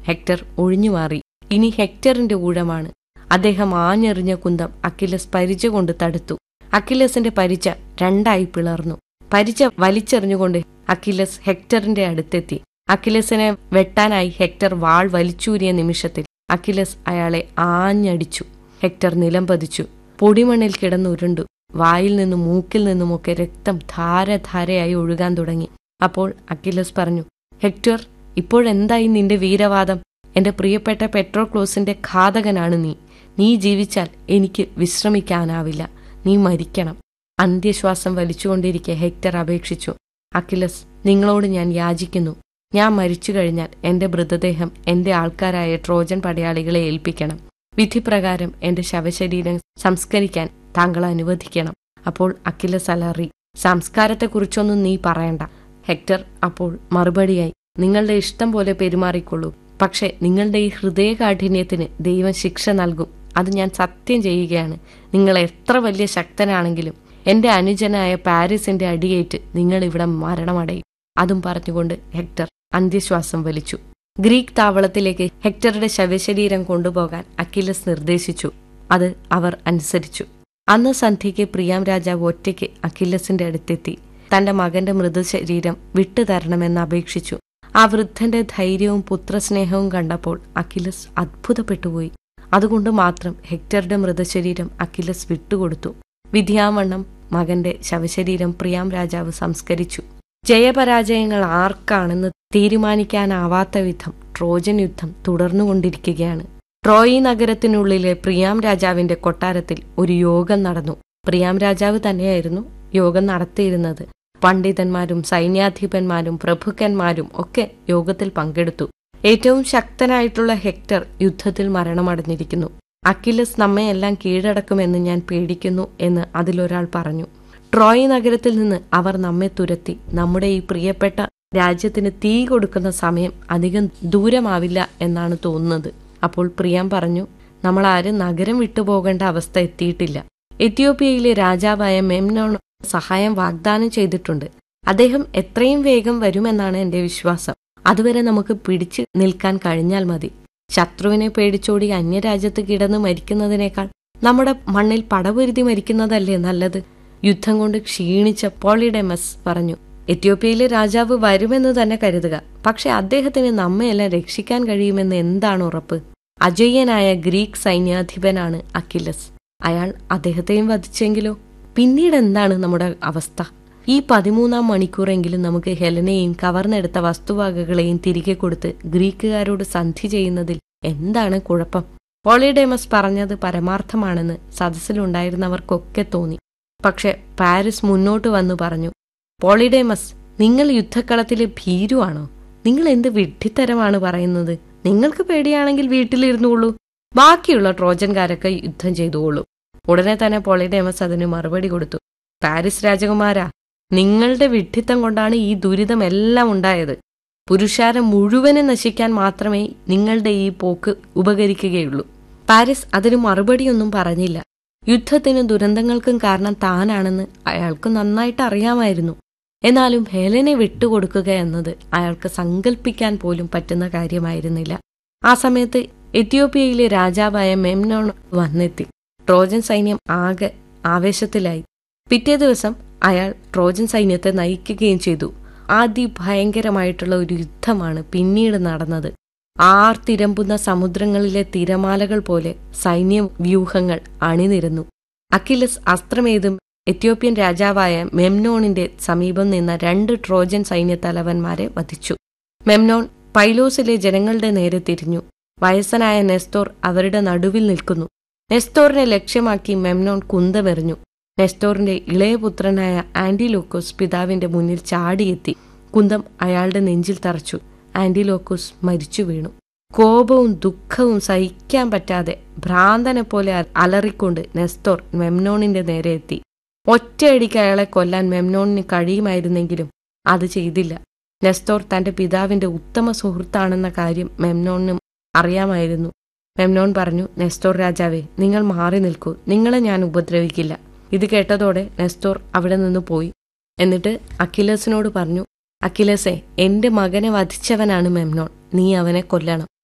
hectare ഒഴിഞ്ഞുമാറി ഇനി ഹെക്ടറിന്റെ ഊഴമാണ് അദ്ദേഹം ആഞ്ഞെറിഞ്ഞ കുന്തം അക്കിലസ് പരിച കൊണ്ട് തടുത്തു അക്കിലസിന്റെ പരിച രണ്ടായി പിളർന്നു പരിച വലിച്ചെറിഞ്ഞുകൊണ്ട് അക്കിലസ് ഹെക്ടറിന്റെ അടുത്തെത്തി അക്കിലസിനെ വെട്ടാനായി ഹെക്ടർ വാൾ വലിച്ചൂരിയ നിമിഷത്തിൽ അക്കിലസ് അയാളെ ആഞ്ഞടിച്ചു ഹെക്ടർ നിലം പതിച്ചു പൊടിമണ്ണിൽ കിടന്നുരുണ്ടു വായിൽ നിന്നും മൂക്കിൽ നിന്നുമൊക്കെ രക്തം ധാരധാരയായി ഒഴുകാൻ തുടങ്ങി അപ്പോൾ അക്കിലസ് പറഞ്ഞു ഹെക്ടർ ഇപ്പോഴെന്തായി നിന്റെ വീരവാദം എന്റെ പ്രിയപ്പെട്ട പെട്രോക്ലോസിന്റെ ഘാതകനാണ് നീ നീ ജീവിച്ചാൽ എനിക്ക് വിശ്രമിക്കാനാവില്ല നീ മരിക്കണം അന്ത്യശ്വാസം വലിച്ചുകൊണ്ടിരിക്കെ ഹെക്ടർ അപേക്ഷിച്ചു അക്കിലസ് നിങ്ങളോട് ഞാൻ യാചിക്കുന്നു ഞാൻ മരിച്ചു കഴിഞ്ഞാൽ എന്റെ മൃതദേഹം എന്റെ ആൾക്കാരായ ട്രോജൻ പടയാളികളെ ഏൽപ്പിക്കണം വിധിപ്രകാരം എന്റെ ശവശരീരം സംസ്കരിക്കാൻ താങ്കൾ അനുവദിക്കണം അപ്പോൾ അക്കിലസ് അലറി സംസ്കാരത്തെക്കുറിച്ചൊന്നും നീ പറയണ്ട ഹെക്ടർ അപ്പോൾ മറുപടിയായി നിങ്ങളുടെ ഇഷ്ടം പോലെ പെരുമാറിക്കൊള്ളൂ പക്ഷെ നിങ്ങളുടെ ഈ ഹൃദയകാഠിന്യത്തിന് ദൈവം ശിക്ഷ നൽകും അത് ഞാൻ സത്യം ചെയ്യുകയാണ് നിങ്ങൾ എത്ര വലിയ ശക്തനാണെങ്കിലും എന്റെ അനുജനായ പാരീസിന്റെ അടിയേറ്റ് നിങ്ങൾ ഇവിടെ മരണമടയും അതും പറഞ്ഞുകൊണ്ട് ഹെക്ടർ അന്ത്യശ്വാസം വലിച്ചു ഗ്രീക്ക് താവളത്തിലേക്ക് ഹെക്ടറുടെ ശവശരീരം കൊണ്ടുപോകാൻ അക്കിലസ് നിർദ്ദേശിച്ചു അത് അവർ അനുസരിച്ചു അന്ന് സന്ധ്യയ്ക്ക് പ്രിയാം രാജാവ് ഒറ്റയ്ക്ക് അക്കിലസിന്റെ അടുത്തെത്തി തന്റെ മകന്റെ മൃതശരീരം വിട്ടുതരണമെന്ന് അപേക്ഷിച്ചു ആ വൃദ്ധന്റെ ധൈര്യവും പുത്രസ്നേഹവും കണ്ടപ്പോൾ അഖിലസ് അത്ഭുതപ്പെട്ടുപോയി അതുകൊണ്ട് മാത്രം ഹെക്ടറുടെ മൃതശരീരം അഖിലസ് വിട്ടുകൊടുത്തു വിധിയാവണ്ണം മകന്റെ ശവശരീരം പ്രിയാം രാജാവ് സംസ്കരിച്ചു ജയപരാജയങ്ങൾ ആർക്കാണെന്ന് തീരുമാനിക്കാനാവാത്ത വിധം ട്രോജൻ യുദ്ധം തുടർന്നുകൊണ്ടിരിക്കുകയാണ് ട്രോയി നഗരത്തിനുള്ളിലെ പ്രിയാം രാജാവിന്റെ കൊട്ടാരത്തിൽ ഒരു യോഗം നടന്നു പ്രിയാം രാജാവ് തന്നെയായിരുന്നു യോഗം നടത്തിയിരുന്നത് പണ്ഡിതന്മാരും സൈന്യാധിപന്മാരും പ്രഭുക്കന്മാരും ഒക്കെ യോഗത്തിൽ പങ്കെടുത്തു ഏറ്റവും ശക്തനായിട്ടുള്ള ഹെക്ടർ യുദ്ധത്തിൽ മരണമടഞ്ഞിരിക്കുന്നു അക്കിലസ് നമ്മയെല്ലാം കീഴടക്കുമെന്ന് ഞാൻ പേടിക്കുന്നു എന്ന് അതിലൊരാൾ പറഞ്ഞു ട്രോയ് നഗരത്തിൽ നിന്ന് അവർ നമ്മെ തുരത്തി നമ്മുടെ ഈ പ്രിയപ്പെട്ട രാജ്യത്തിന് തീ കൊടുക്കുന്ന സമയം അധികം ദൂരമാവില്ല എന്നാണ് തോന്നുന്നത് അപ്പോൾ പ്രിയാം പറഞ്ഞു നമ്മൾ ആരും നഗരം വിട്ടുപോകേണ്ട അവസ്ഥ എത്തിയിട്ടില്ല എത്യോപ്യയിലെ രാജാവായ മെംനോൺ സഹായം വാഗ്ദാനം ചെയ്തിട്ടുണ്ട് അദ്ദേഹം എത്രയും വേഗം വരുമെന്നാണ് എന്റെ വിശ്വാസം അതുവരെ നമുക്ക് പിടിച്ചു നിൽക്കാൻ കഴിഞ്ഞാൽ മതി ശത്രുവിനെ പേടിച്ചോടി അന്യരാജ്യത്ത് കിടന്ന് മരിക്കുന്നതിനേക്കാൾ നമ്മുടെ മണ്ണിൽ പടപൊരുതി മരിക്കുന്നതല്ലേ നല്ലത് യുദ്ധം കൊണ്ട് ക്ഷീണിച്ച പോളിഡെമസ് പറഞ്ഞു എത്യോപ്യയിലെ രാജാവ് വരുമെന്ന് തന്നെ കരുതുക പക്ഷെ അദ്ദേഹത്തിന് നമ്മയെല്ലാം രക്ഷിക്കാൻ കഴിയുമെന്ന് എന്താണ് ഉറപ്പ് അജയ്യനായ ഗ്രീക്ക് സൈന്യാധിപനാണ് അക്കിലസ് അയാൾ അദ്ദേഹത്തെയും വധിച്ചെങ്കിലോ പിന്നീട് എന്താണ് നമ്മുടെ അവസ്ഥ ഈ പതിമൂന്നാം മണിക്കൂറെങ്കിലും നമുക്ക് ഹെലനെയും കവർന്നെടുത്ത വസ്തുവകകളെയും തിരികെ കൊടുത്ത് ഗ്രീക്കുകാരോട് സന്ധി ചെയ്യുന്നതിൽ എന്താണ് കുഴപ്പം പോളിഡേമസ് പറഞ്ഞത് പരമാർത്ഥമാണെന്ന് സദസ്സിലുണ്ടായിരുന്നവർക്കൊക്കെ തോന്നി പക്ഷെ പാരിസ് മുന്നോട്ട് വന്നു പറഞ്ഞു പോളിഡേമസ് നിങ്ങൾ യുദ്ധക്കളത്തിലെ ഭീരുവാണോ നിങ്ങൾ എന്ത് വിഡ്ഢിത്തരമാണ് പറയുന്നത് നിങ്ങൾക്ക് പേടിയാണെങ്കിൽ വീട്ടിലിരുന്നുകൊള്ളൂ ബാക്കിയുള്ള ട്രോജൻകാരൊക്കെ യുദ്ധം ചെയ്തുകൊള്ളൂ ഉടനെ തന്നെ പോളിഡേമസ് അതിന് മറുപടി കൊടുത്തു പാരിസ് രാജകുമാരാ നിങ്ങളുടെ വിഡ്ഢിത്തം കൊണ്ടാണ് ഈ ദുരിതമെല്ലാം ഉണ്ടായത് പുരുഷാരം മുഴുവനും നശിക്കാൻ മാത്രമേ നിങ്ങളുടെ ഈ പോക്ക് ഉപകരിക്കുകയുള്ളൂ പാരിസ് അതിന് മറുപടിയൊന്നും പറഞ്ഞില്ല യുദ്ധത്തിനും ദുരന്തങ്ങൾക്കും കാരണം താനാണെന്ന് അയാൾക്ക് നന്നായിട്ട് അറിയാമായിരുന്നു എന്നാലും ഹെലനെ വിട്ടുകൊടുക്കുക എന്നത് അയാൾക്ക് സങ്കല്പിക്കാൻ പോലും പറ്റുന്ന കാര്യമായിരുന്നില്ല ആ സമയത്ത് എത്യോപ്യയിലെ രാജാവായ മെംനോൺ വന്നെത്തി ട്രോജൻ സൈന്യം ആകെ ആവേശത്തിലായി പിറ്റേ ദിവസം അയാൾ ട്രോജൻ സൈന്യത്തെ നയിക്കുകയും ചെയ്തു അതിഭയങ്കരമായിട്ടുള്ള ഒരു യുദ്ധമാണ് പിന്നീട് നടന്നത് ആർത്തിരമ്പുന്ന സമുദ്രങ്ങളിലെ തിരമാലകൾ പോലെ സൈന്യ വ്യൂഹങ്ങൾ അണിനിരന്നു അക്കിലസ് അസ്ത്രമേതും എത്യോപ്യൻ രാജാവായ മെംനോണിന്റെ സമീപം നിന്ന രണ്ട് ട്രോജൻ സൈന്യത്തലവന്മാരെ വധിച്ചു മെംനോൺ പൈലോസിലെ ജനങ്ങളുടെ നേരെ തിരിഞ്ഞു വയസ്സനായ നെസ്തോർ അവരുടെ നടുവിൽ നിൽക്കുന്നു നെസ്തോറിനെ ലക്ഷ്യമാക്കി മെംനോൺ കുന്തമെറിഞ്ഞു നെസ്തോറിന്റെ ഇളയപുത്രനായ ആന്റിലോക്കോസ് പിതാവിന്റെ മുന്നിൽ ചാടിയെത്തി കുന്തം അയാളുടെ നെഞ്ചിൽ തറച്ചു ആന്റിലോക്കോസ് മരിച്ചു വീണു കോപവും ദുഃഖവും സഹിക്കാൻ പറ്റാതെ ഭ്രാന്തനെ പോലെ അലറിക്കൊണ്ട് നെസ്തോർ മെംനോണിന്റെ നേരെ എത്തി ഒറ്റയടിക്ക് അയാളെ കൊല്ലാൻ മെംനോണിന് കഴിയുമായിരുന്നെങ്കിലും അത് ചെയ്തില്ല നെസ്തോർ തന്റെ പിതാവിന്റെ ഉത്തമ സുഹൃത്താണെന്ന കാര്യം മെംനോണിനും അറിയാമായിരുന്നു മെംനോൺ പറഞ്ഞു നെസ്തോർ രാജാവേ നിങ്ങൾ മാറി നിൽക്കൂ നിങ്ങളെ ഞാൻ ഉപദ്രവിക്കില്ല ഇത് കേട്ടതോടെ നെസ്തോർ അവിടെ നിന്ന് പോയി എന്നിട്ട് അഖിലസിനോട് പറഞ്ഞു അഖിലസെ എന്റെ മകനെ വധിച്ചവനാണ് മെംനോൺ നീ അവനെ കൊല്ലണം